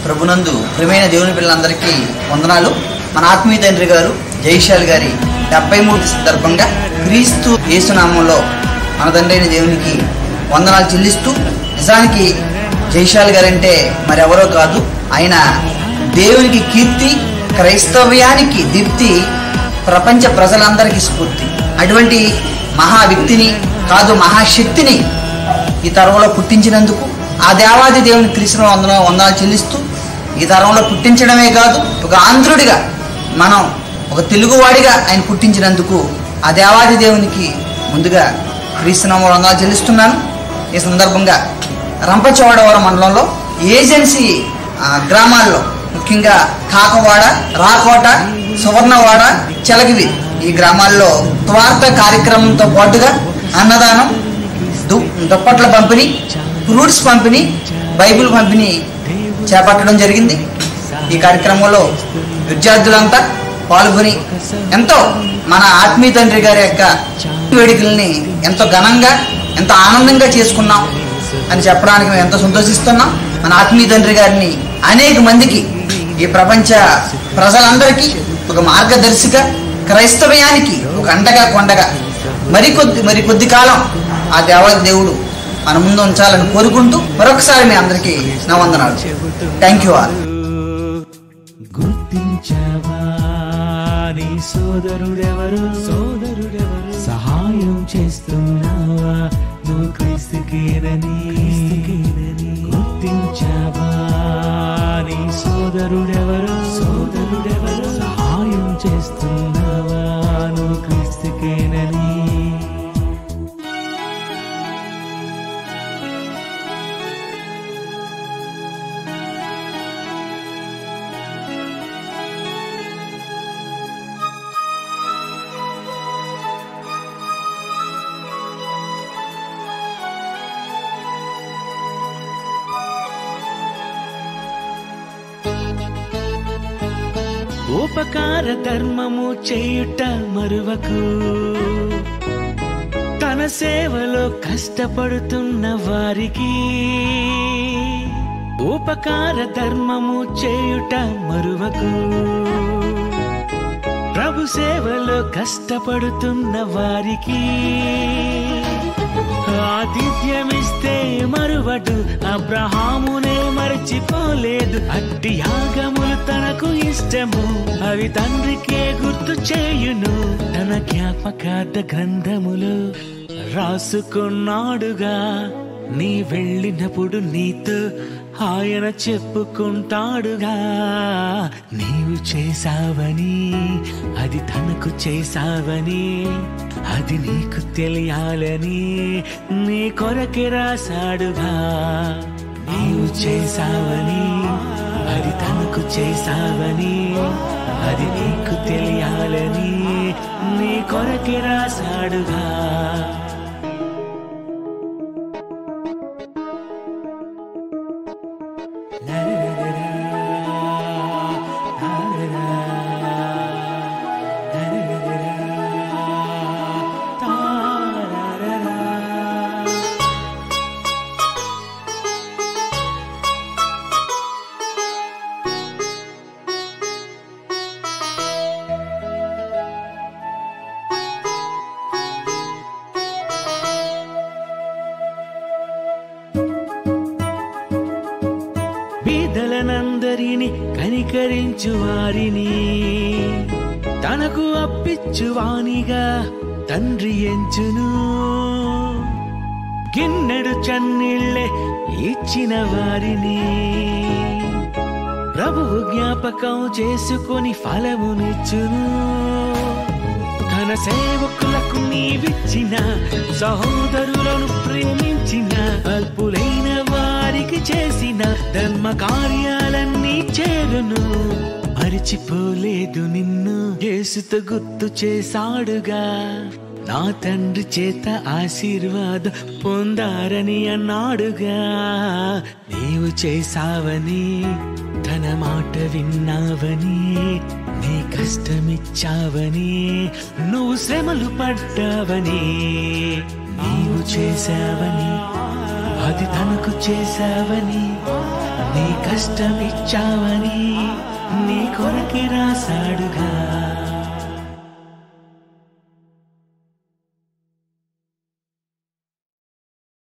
ప్రభునందు ప్రియమైన దేవుని పిల్లలందరికీ వందనాలు మన ఆత్మీయ తండ్రి గారు జైశాల్ గారి డెబ్బై మూడు సందర్భంగా క్రీస్తు యేసునామంలో మన తండ్రి అయిన దేవునికి వందనాలు చెల్లిస్తూ నిజానికి జైశాల్ గారంటే మరెవరో కాదు ఆయన దేవునికి కీర్తి క్రైస్తవ్యానికి దీప్తి ప్రపంచ ప్రజలందరికీ స్ఫూర్తి అటువంటి మహా వ్యక్తిని కాదు మహాశక్తిని ఈ తరంలో పుట్టించినందుకు ఆ దేవాది దేవుని కృష్ణ వందన వందనాలు చెల్లిస్తూ ఈ తరంలో పుట్టించడమే కాదు ఒక ఆంధ్రుడిగా మనం ఒక తెలుగువాడిగా ఆయన పుట్టించినందుకు ఆ దేవాది దేవునికి ముందుగా క్రీస్తునామ వందనాలు చెల్లిస్తున్నాను ఈ సందర్భంగా రంపచోడవరం మండలంలో ఏజెన్సీ ఆ, గ్రామాల్లో ముఖ్యంగా కాకవాడ రాకోట సువర్ణవాడ చెలగివి ఈ గ్రామాల్లో స్వార్థ కార్యక్రమంతో పాటుగా అన్నదానం దు- దుప్పట్ల పంపిణీ ఫ్రూట్స్ పంపిణీ బైబిల్ పంపిణీ చేపట్టడం జరిగింది ఈ కార్యక్రమంలో విద్యార్థులంతా పాల్గొని ఎంతో మన ఆత్మీయ తండ్రి గారి యొక్క వేడుకల్ని ఎంతో ఘనంగా ఎంతో ఆనందంగా చేసుకున్నాం అని చెప్పడానికి మేము ఎంతో సంతోషిస్తున్నాం మన ఆత్మీయ తండ్రి గారిని అనేక మందికి ఈ ప్రపంచ ప్రజలందరికీ ఒక మార్గదర్శిగా క్రైస్తవ్యానికి ఒక అండగా కొండగా మరికొద్ది మరి కొద్ది కాలం ఆ దేవాది దేవుడు మన ముందు ఉంచాలని కోరుకుంటూ మరొకసారి మీ అందరికీ నా వందనాలు థ్యాంక్ యూ ఆల్ గుర్తించవా నీ సోదరుడెవరు సోదరుడెవరు సహాయం చేస్తున్నావా నువ్వు క్రీస్తుకేనని గుర్తించవా నీ సోదరుడెవరు సోదరుడెవరు సహాయం చేస్తున్నావా నువ్వు క్రీస్తుకేనని ఉపకార ధర్మము చేయుట మరువకు తన సేవలో కష్టపడుతున్న వారికి ఉపకార ధర్మము చేయుట మరువకు ప్రభు సేవలో కష్టపడుతున్న వారికి ఆతిథ్యమిస్తే మరువడు అబ్రహామునే మరచిపోలేదు అట్టి యాగములు తనకు ఇష్టము అవి తండ్రికే గుర్తు చేయును తన జ్ఞాపకార్థ గ్రంథములు రాసుకున్నాడుగా నీ వెళ్ళినప్పుడు నీతో ఆయన చెప్పుకుంటాడుగా నీవు చేసావని అది తనకు చేసావని అది నీకు తెలియాలని నీ కొరకే రాశాడుగా నీవు చేసావని అది తనకు చేసావని అది నీకు తెలియాలని నీ కొరకే రాశాడుగా బీదలనందరిని కనికరించు వారిని తనకు అప్పిచ్చువానిగా తండ్రి ఎంచును గిన్నెడు చన్నీళ్ళే ఇచ్చిన వారిని ప్రభువు జ్ఞాపకం చేసుకొని ఫలమునిచ్చును తన సేవకులకు నీవిచ్చిన సహోదరులను ప్రేమించిన అల్పులైన వారికి చేసిన ధర్మ కార్యాలన్నీ చేరును మరిచిపోలేదు నిన్ను యేసుతో గుర్తు చేశాడుగా నా తండ్రి చేత ఆశీర్వాదం పొందారని అన్నాడుగా నీవు చేసావని తన మాట విన్నావని నీ కష్టమిచ్చావని నువ్వు శ్రమలు పడ్డావని నీవు చేశావని అది తనకు చేశావని నీ కష్టమిచ్చావని నీ కొరకి రాశాడుగా